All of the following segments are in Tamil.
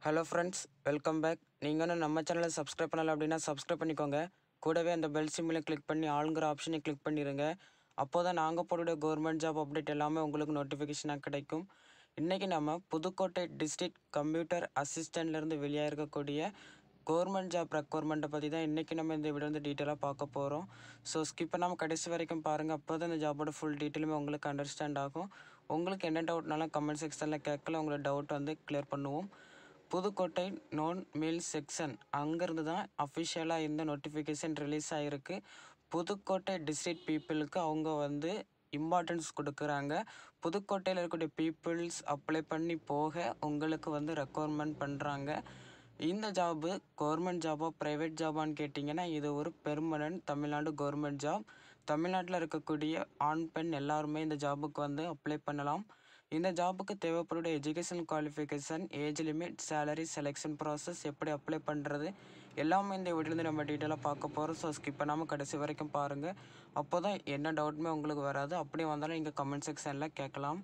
ஹலோ ஃப்ரெண்ட்ஸ் வெல்கம் பேக் நீங்கள் இன்னும் நம்ம சேனலை சப்ஸ்கிரைப் பண்ணல அப்படின்னா சப்ஸ்கிரைப் பண்ணிக்கோங்க கூடவே அந்த பெல் சிம்மில் கிளிக் பண்ணி ஆளுங்கிற ஆப்ஷனை கிளிக் பண்ணிடுங்க அப்போ தான் நாங்கள் போடுற கவர்மெண்ட் ஜாப் அப்டேட் எல்லாமே உங்களுக்கு நோட்டிஃபிகேஷனாக கிடைக்கும் இன்றைக்கி நம்ம புதுக்கோட்டை டிஸ்ட்ரிக்ட் கம்ப்யூட்டர் அசிஸ்டண்ட்லேருந்து வெளியாக இருக்கக்கூடிய கவர்மெண்ட் ஜாப் ரெக்குவயர்மெண்ட்டை பற்றி தான் இன்றைக்கி நம்ம இந்த வீடியோ வந்து டீட்டெயிலாக பார்க்க போகிறோம் ஸோ ஸ்கிப் பண்ணாமல் கடைசி வரைக்கும் பாருங்கள் அப்போ தான் இந்த ஜாபோட ஃபுல் டீட்டெயிலுமே உங்களுக்கு அண்டர்ஸ்டாண்ட் ஆகும் உங்களுக்கு என்ன டவுட்னாலும் கமெண்ட் செக்ஷனில் கேட்கல உங்களோட டவுட் வந்து கிளியர் பண்ணுவோம் புதுக்கோட்டை நோன் மில் செக்ஷன் அங்கேருந்து தான் அஃபிஷியலாக இந்த நோட்டிஃபிகேஷன் ரிலீஸ் ஆகிருக்கு புதுக்கோட்டை டிஸ்ட்ரிக்ட் பீப்புளுக்கு அவங்க வந்து இம்பார்ட்டன்ஸ் கொடுக்குறாங்க புதுக்கோட்டையில் இருக்கக்கூடிய பீப்புள்ஸ் அப்ளை பண்ணி போக உங்களுக்கு வந்து ரெக்குவயர்மெண்ட் பண்ணுறாங்க இந்த ஜாபு கவர்மெண்ட் ஜாபா ப்ரைவேட் ஜாபான்னு கேட்டிங்கன்னா இது ஒரு பெர்மனன்ட் தமிழ்நாடு கவர்மெண்ட் ஜாப் தமிழ்நாட்டில் இருக்கக்கூடிய ஆண் பெண் எல்லாருமே இந்த ஜாபுக்கு வந்து அப்ளை பண்ணலாம் இந்த ஜாபுக்கு தேவைப்படக்கூடிய education qualification age limit salary selection process எப்படி அப்ளை பண்ணுறது எல்லாமே இந்த வீடியோலேருந்து நம்ம டீட்டெயிலாக பார்க்க போகிறோம் ஸோ ஸ்கிப் பண்ணாமல் கடைசி வரைக்கும் பாருங்கள் அப்போ தான் என்ன டவுட்டுமே உங்களுக்கு வராது அப்படியே வந்தாலும் நீங்கள் கமெண்ட் செக்ஷனில் கேட்கலாம்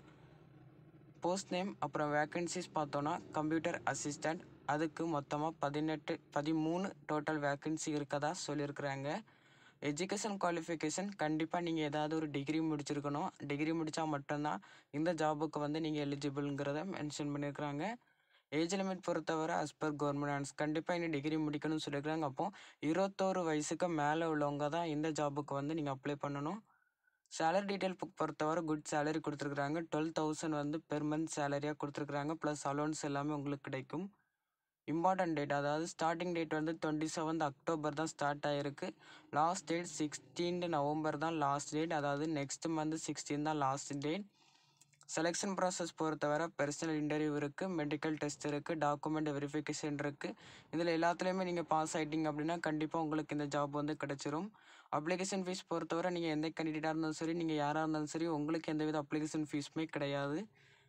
போஸ்ட் நேம் அப்புறம் வேக்கன்சிஸ் பார்த்தோன்னா கம்ப்யூட்டர் அசிஸ்டண்ட் அதுக்கு மொத்தமாக பதினெட்டு பதிமூணு டோட்டல் வேக்கன்சி இருக்கதா சொல்லியிருக்கிறாங்க எஜுகேஷன் குவாலிஃபிகேஷன் கண்டிப்பாக நீங்கள் ஏதாவது ஒரு டிகிரி முடிச்சிருக்கணும் டிகிரி முடித்தா மட்டும்தான் இந்த ஜாபுக்கு வந்து நீங்கள் எலிஜிபிள்ங்கிறத மென்ஷன் பண்ணியிருக்கிறாங்க ஏஜ் லிமிட் பொறுத்தவரை as per கவர்மெண்ட் ஆன்ஸ் கண்டிப்பாக இன்னும் டிகிரி முடிக்கணும்னு சொல்லியிருக்காங்க அப்போ இருபத்தோரு வயசுக்கு மேலே உள்ளவங்க தான் இந்த ஜாபுக்கு வந்து நீங்கள் அப்ளை பண்ணணும் சேலரி டீட்டெயில் புக் பொறுத்தவரை குட் சேலரி கொடுத்துருக்குறாங்க டுவெல் தௌசண்ட் வந்து பெர் மந்த் சேலரியாக கொடுத்துருக்குறாங்க ப்ளஸ் அலோன்ஸ் எல்லாமே உங்களுக்கு கிடைக்கும் இம்பார்ட்டன்ட் டேட் அதாவது ஸ்டார்டிங் டேட் வந்து டுவெண்ட்டி செவன்த் அக்டோபர் தான் ஸ்டார்ட் ஆகிருக்கு லாஸ்ட் டேட் சிக்ஸ்டீன்த் நவம்பர் தான் லாஸ்ட் டேட் அதாவது நெக்ஸ்ட் மந்த் சிக்ஸ்டீன் தான் லாஸ்ட் டேட் செலெக்ஷன் ப்ராசஸ் பொறுத்தவரை பர்சனல் இன்டர்வியூ இருக்குது மெடிக்கல் டெஸ்ட் இருக்குது டாக்குமெண்ட் வெரிஃபிகேஷன் இருக்குது இதில் எல்லாத்துலேயுமே நீங்கள் பாஸ் ஆகிட்டீங்க அப்படின்னா கண்டிப்பாக உங்களுக்கு இந்த ஜாப் வந்து கிடச்சிரும் அப்ளிகேஷன் ஃபீஸ் பொறுத்தவரை நீங்கள் எந்த கேண்டிடேட்டாக இருந்தாலும் சரி நீங்கள் யாராக இருந்தாலும் சரி உங்களுக்கு எந்தவித அப்ளிகேஷன் ஃபீஸுமே கிடையாது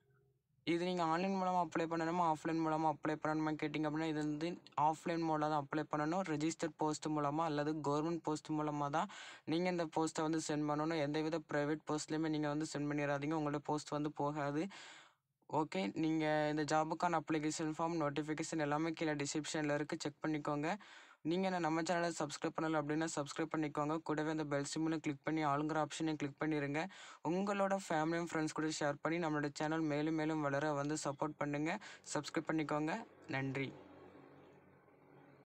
இது நீங்கள் ஆன்லைன் மூலமாக அப்ளை பண்ணணுமா ஆஃப்லைன் மூலமாக அப்ளை பண்ணணுமா கேட்டிங்க அப்படின்னா இது வந்து ஆஃப்லைன் மூலம் தான் அப்ளை பண்ணணும் ரெஜிஸ்டர் போஸ்ட் மூலமாக அல்லது கவர்மெண்ட் போஸ்ட் மூலமாக தான் நீங்கள் இந்த போஸ்ட்டை வந்து சென்ட் பண்ணணும் எந்தவித ப்ரைவேட் போஸ்ட்லேயுமே நீங்கள் வந்து சென்ட் பண்ணிடாதீங்க உங்களோட போஸ்ட் வந்து போகாது ஓகே நீங்கள் இந்த ஜாபுக்கான அப்ளிகேஷன் ஃபார்ம் நோட்டிஃபிகேஷன் எல்லாமே கீழே டிஸ்கிரிப்ஷனில் இருக்குது செக் பண்ணிக்கோங்க நீங்கள் நம்ம சேனலை சப்ஸ்கிரைப் பண்ணல அப்படின்னா சப்ஸ்கிரைப் பண்ணிக்கோங்க கூடவே அந்த பெல் சிம்மில் கிளிக் பண்ணி ஆளுங்கிற ஆப்ஷனையும் கிளிக் பண்ணிடுங்க உங்களோட ஃபேமிலி அண்ட் ஃப்ரெண்ட்ஸ் கூட ஷேர் பண்ணி நம்மளோட சேனல் மேலும் மேலும் வளர வந்து சப்போர்ட் பண்ணுங்கள் சப்ஸ்கிரைப் பண்ணிக்கோங்க நன்றி